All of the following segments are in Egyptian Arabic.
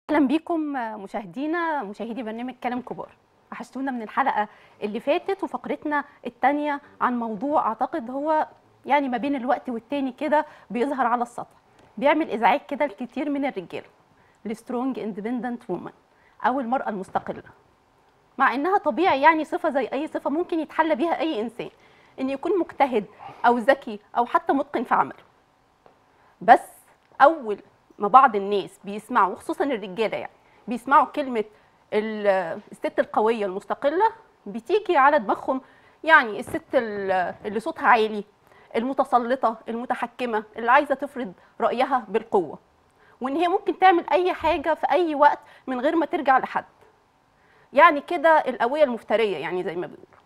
اهلا بيكم مشاهدينا مشاهدي برنامج كلام كبار وحشتونا من الحلقه اللي فاتت وفقرتنا الثانيه عن موضوع اعتقد هو يعني ما بين الوقت والتاني كده بيظهر على السطح بيعمل ازعاج كده لكتير من الرجاله السترونج اندبندنت وومن او المراه المستقله مع انها طبيعي يعني صفه زي اي صفه ممكن يتحلى بيها اي انسان ان يكون مجتهد او ذكي او حتى متقن في عمله بس اول ما بعض الناس بيسمعوا وخصوصا الرجاله يعني بيسمعوا كلمه ال- الست القويه المستقله بتيجي على دماغهم يعني الست ال- اللي صوتها عالي المتسلطه المتحكمه اللي عايزه تفرض رايها بالقوه وان هي ممكن تعمل اي حاجه في اي وقت من غير ما ترجع لحد يعني كده القويه المفتريه يعني زي ما بيقولوا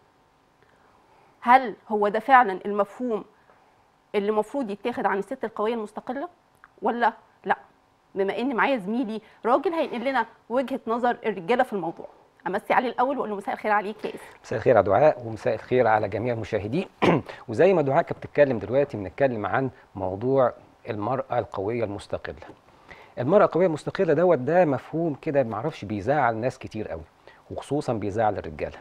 هل هو ده فعلا المفهوم اللي المفروض يتاخد عن الست القويه المستقله ولا لا بما ان معايا زميلي راجل هينقل لنا وجهه نظر الرجاله في الموضوع امسي عليه الاول واقول له مساء الخير عليك يا اسر مساء الخير على دعاء ومساء الخير على جميع المشاهدين وزي ما دعاء كانت بتتكلم دلوقتي بنتكلم عن موضوع المرأة القوية المستقلة المرأة القوية المستقلة دوت ده مفهوم كده معرفش بيزعل ناس كتير قوي وخصوصا بيزعل الرجالة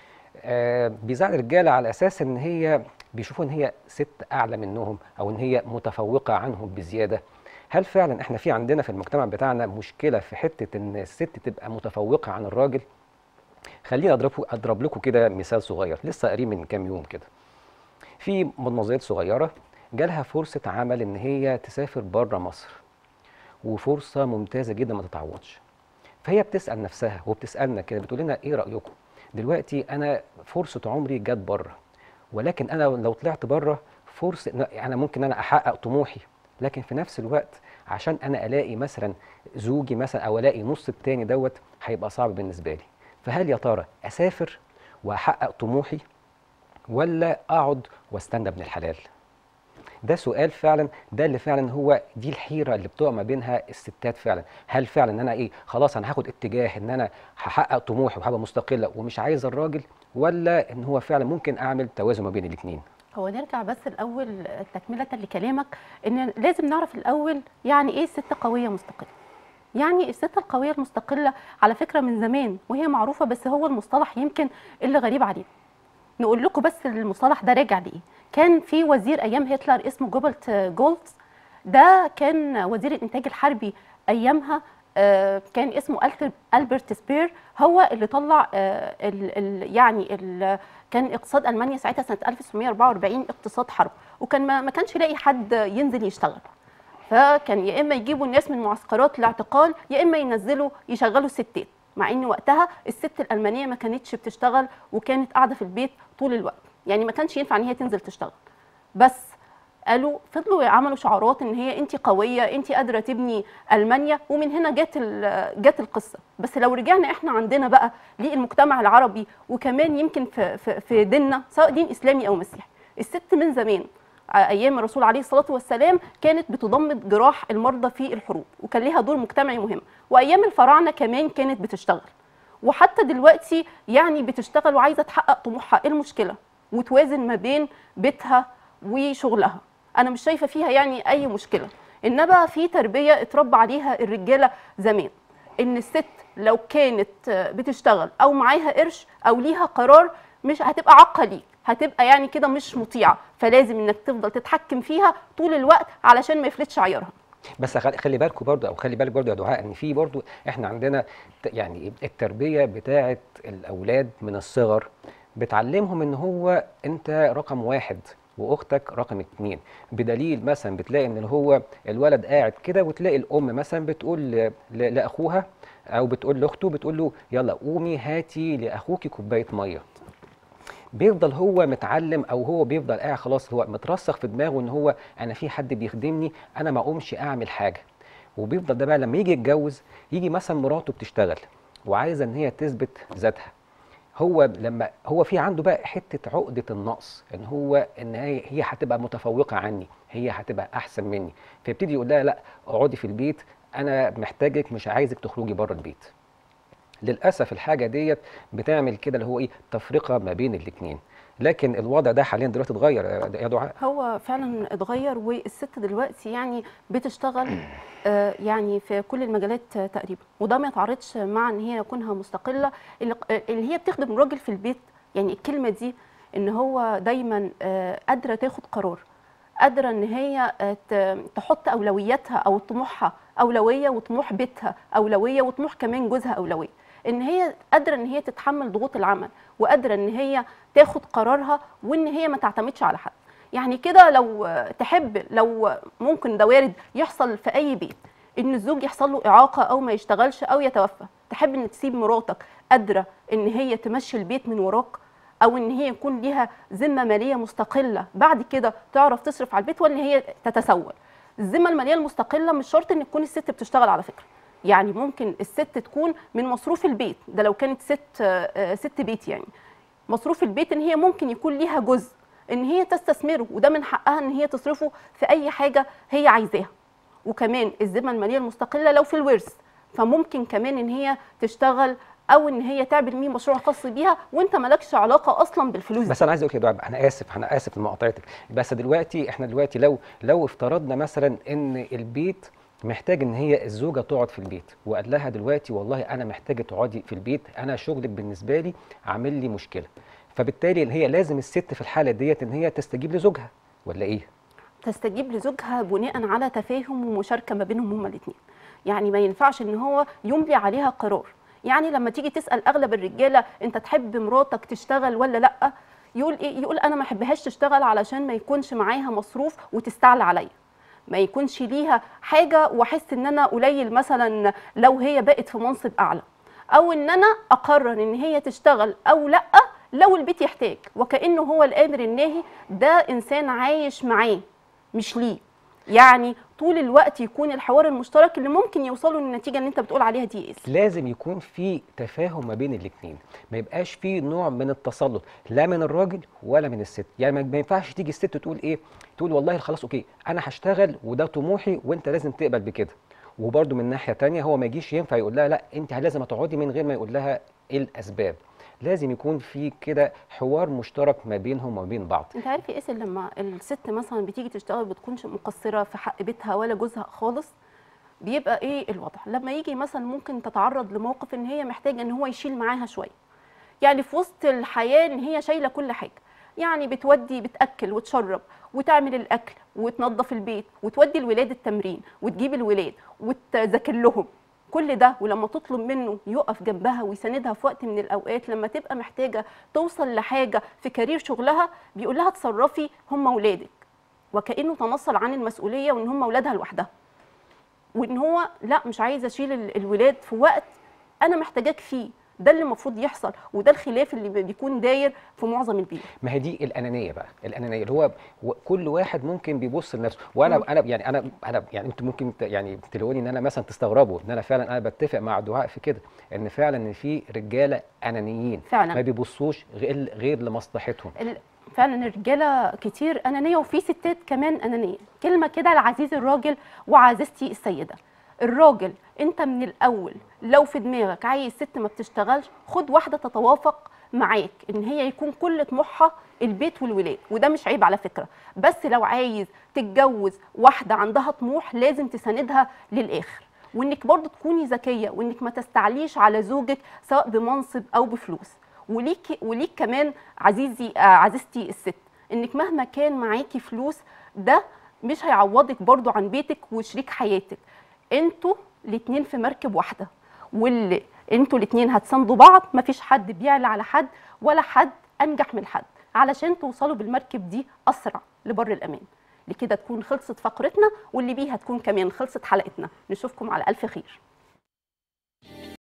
آه بيزعل الرجالة على أساس إن هي بيشوفوا إن هي ست أعلى منهم أو إن هي متفوقة عنهم بزيادة هل فعلا احنا في عندنا في المجتمع بتاعنا مشكلة في حتة إن الست تبقى متفوقة عن الراجل خليني اضرب اضرب لكم كده مثال صغير لسه قريب من كام يوم كده في مدمزيل صغيره جالها فرصه عمل ان هي تسافر بره مصر وفرصه ممتازه جدا ما تتعوضش فهي بتسال نفسها وبتسالنا كده بتقول لنا ايه رايكم دلوقتي انا فرصه عمري جت بره ولكن انا لو طلعت بره فرصه انا ممكن انا احقق طموحي لكن في نفس الوقت عشان انا الاقي مثلا زوجي مثلا او الاقي نص التاني دوت هيبقى صعب بالنسبه لي فهل يا ترى اسافر واحقق طموحي ولا اقعد واستنى ابن الحلال ده سؤال فعلا ده اللي فعلا هو دي الحيره اللي بتقع ما بينها الستات فعلا هل فعلا ان انا ايه خلاص انا هاخد اتجاه ان انا هحقق طموحي وهبقى مستقله ومش عايز الراجل ولا ان هو فعلا ممكن اعمل توازن ما بين الاثنين هو نرجع بس الاول تكمله لكلامك ان لازم نعرف الاول يعني ايه ست قويه مستقله يعني الست القويه المستقله على فكره من زمان وهي معروفه بس هو المصطلح يمكن اللي غريب علينا نقول لكم بس المصطلح ده راجع لايه كان في وزير ايام هتلر اسمه جوبلت جولتز ده كان وزير الانتاج الحربي ايامها آه، كان اسمه ألت- ألبرت سبير هو اللي طلع آه، ال ال يعني ال كان اقتصاد المانيا ساعتها سنه 1944 اقتصاد حرب وكان ما ما كانش لاقي حد ينزل يشتغل فكان يا اما يجيبوا الناس من معسكرات الاعتقال يا اما ينزلوا يشغلوا ستات مع ان وقتها الست الالمانيه ما كانتش بتشتغل وكانت قاعده في البيت طول الوقت يعني ما كانش ينفع ان هي تنزل تشتغل بس قالوا فضلوا عملوا شعارات ان هي انت قويه انت قادره تبني المانيا ومن هنا جت ال- جت القصه بس لو رجعنا احنا عندنا بقى للمجتمع العربي وكمان يمكن في في, في ديننا سواء دين اسلامي او مسيحي الست من زمان ايام الرسول عليه الصلاه والسلام كانت بتضمد جراح المرضى في الحروب وكان ليها دور مجتمعي مهم وايام الفراعنه كمان كانت بتشتغل وحتى دلوقتي يعني بتشتغل وعايزه تحقق طموحها ايه المشكله وتوازن ما بين بيتها وشغلها انا مش شايفه فيها يعني اي مشكله انما في تربيه اتربى عليها الرجاله زمان ان الست لو كانت بتشتغل او معاها قرش او ليها قرار مش هتبقى عاقه ليك هتبقى يعني كده مش مطيعه فلازم انك تفضل تتحكم فيها طول الوقت علشان ما يفلتش عيارها بس خلي خلي بالكم برضو او خلي بالك برضو يا دعاء ان في برضو احنا عندنا ت- يعني التربيه بتاعه الاولاد من الصغر بتعلمهم ان هو انت رقم واحد واختك رقم اتنين بدليل مثلا بتلاقي ان هو الولد قاعد كده وتلاقي الام مثلا بتقول ل- ل- لاخوها او بتقول لاخته بتقول له يلا قومي هاتي لاخوكي كوبايه ميه بيفضل هو متعلم او هو بيفضل قاعد خلاص هو مترسخ في دماغه ان هو انا في حد بيخدمني انا ما اقومش اعمل حاجه وبيفضل ده بقى لما يجي يتجوز يجي مثلا مراته بتشتغل وعايزه ان هي تثبت ذاتها هو لما هو في عنده بقى حته عقده النقص ان هو ان هي هي هتبقى متفوقه عني هي هتبقى احسن مني فيبتدي يقول لها لا اقعدي في البيت انا محتاجك مش عايزك تخرجي بره البيت للاسف الحاجه ديت بتعمل كده اللي هو ايه تفرقه ما بين الاثنين لكن الوضع ده حاليا دلوقتي اتغير يا يا دعاء هو فعلا اتغير والست دلوقتي يعني بتشتغل آه، يعني في كل المجالات آه، تقريبا وده ما يتعارضش مع ان هي كونها مستقله اللي اللي هي بتخدم الراجل في البيت يعني الكلمه دي ان هو دايما آه، قادره تاخد قرار قادره ان هي آه، ت- تحط اولوياتها او طموحها اولويه وطموح بيتها اولويه وطموح كمان جوزها اولويه ان هي قادره ان هي تتحمل ضغوط العمل وقادره ان هي تاخد قرارها وان هي ما تعتمدش على حد يعني كده لو آه، تحب لو ممكن ده وارد يحصل في اي بيت ان الزوج يحصل له اعاقه او ما يشتغلش او يتوفى تحب ان تسيب مراتك قادره ان هي تمشي البيت من وراك او ان هي يكون ليها ذمه ماليه مستقله بعد كده تعرف تصرف على البيت ولا هي تتسول الذمه الماليه المستقله مش شرط ان تكون الست بتشتغل على فكره يعني ممكن الست تكون من مصروف البيت ده لو كانت ست آه، آه، ست بيت يعني مصروف البيت ان هي ممكن يكون ليها جزء ان هي تستثمره وده من حقها ان هي تصرفه في اي حاجه هي عايزاها وكمان الذمه الماليه المستقله لو في الورث فممكن كمان ان هي تشتغل او ان هي تعمل مين مشروع خاص بيها وانت مالكش علاقه اصلا بالفلوس دي. بس انا عايز اقول لك يا دعاء انا اسف انا اسف لمقاطعتك بس دلوقتي احنا دلوقتي لو لو افترضنا مثلا ان البيت محتاج ان هي الزوجه تقعد في البيت وقال لها دلوقتي والله انا محتاجه تقعدي في البيت انا شغلك بالنسبه لي عامل لي مشكله فبالتالي هي لازم الست في الحاله ديت ان هي تستجيب لزوجها ولا ايه تستجيب لزوجها بناء على تفاهم ومشاركه ما بينهم هما الاثنين يعني ما ينفعش ان هو يملي عليها قرار يعني لما تيجي تسال اغلب الرجاله انت تحب مراتك تشتغل ولا لا يقول ايه يقول انا ما احبهاش تشتغل علشان ما يكونش معاها مصروف وتستعلى عليا ما يكونش ليها حاجه واحس ان انا قليل مثلا لو هي بقت في منصب اعلى او ان انا اقرر ان هي تشتغل او لا لو البيت يحتاج وكانه هو الامر الناهي ده انسان عايش معاه مش ليه يعني طول الوقت يكون الحوار المشترك اللي ممكن يوصلوا للنتيجه اللي انت بتقول عليها دي اس لازم يكون في تفاهم ما بين الاثنين ما يبقاش في نوع من التسلط لا من الراجل ولا من الست يعني ما ما ينفعش تيجي الست تقول ايه تقول والله خلاص اوكي انا هشتغل وده طموحي وانت لازم تقبل بكده وبرده من ناحيه تانية هو ما يجيش ينفع يقول لها لا انت لازم تقعدي من غير ما يقول لها ايه الاسباب لازم يكون في كده حوار مشترك ما بينهم وما بين بعض انت عارف يا اسر لما الست مثلا بتيجي تشتغل بتكونش مقصره في حق بيتها ولا جوزها خالص بيبقى ايه الوضع لما يجي مثلا ممكن تتعرض لموقف ان هي محتاجه ان هو يشيل معاها شويه يعني في وسط الحياه ان هي شايله كل حاجه يعني بتودي بتاكل وتشرب وتعمل الاكل وتنظف البيت وتودي الولاد التمرين وتجيب الولاد وتذاكر لهم كل ده ولما تطلب منه يقف جنبها ويساندها في وقت من الاوقات لما تبقى محتاجه توصل لحاجه في كارير شغلها بيقول لها اتصرفي هم اولادك وكانه تنصل عن المسؤوليه وان هم اولادها لوحدها وان هو لا مش عايز اشيل ال- الولاد في وقت انا محتاجاك فيه ده اللي المفروض يحصل وده الخلاف اللي بي- بيكون داير في معظم البيوت ما هي دي الانانيه بقى الانانيه اللي هو و- كل واحد ممكن بيبص لنفسه وانا مم. انا يعني انا انا يعني انتوا ممكن ت- يعني تلاقوني ان انا مثلا تستغربوا ان انا فعلا انا بتفق مع دعاء في كده ان فعلا ان في رجاله انانيين فعلا. ما بيبصوش غير غير لمصلحتهم ال- فعلا الرجاله كتير انانيه وفي ستات كمان انانيه كلمه كده لعزيز الراجل وعزيزتي السيده الراجل انت من الاول لو في دماغك عايز ست ما بتشتغلش خد واحده تتوافق معاك ان هي يكون كل طموحها البيت والولاد وده مش عيب على فكره بس لو عايز تتجوز واحده عندها طموح لازم تساندها للاخر وانك برضو تكوني ذكيه وانك ما تستعليش على زوجك سواء بمنصب او بفلوس وليك وليك كمان عزيزي آه عزيزتي الست انك مهما كان معاكي فلوس ده مش هيعوضك برضو عن بيتك وشريك حياتك انتوا الاتنين في مركب واحده واللي انتوا الاتنين هتساندوا بعض مفيش حد بيعلى على حد ولا حد انجح من حد علشان توصلوا بالمركب دي اسرع لبر الامان لكده تكون خلصت فقرتنا واللي بيها تكون كمان خلصت حلقتنا نشوفكم على الف خير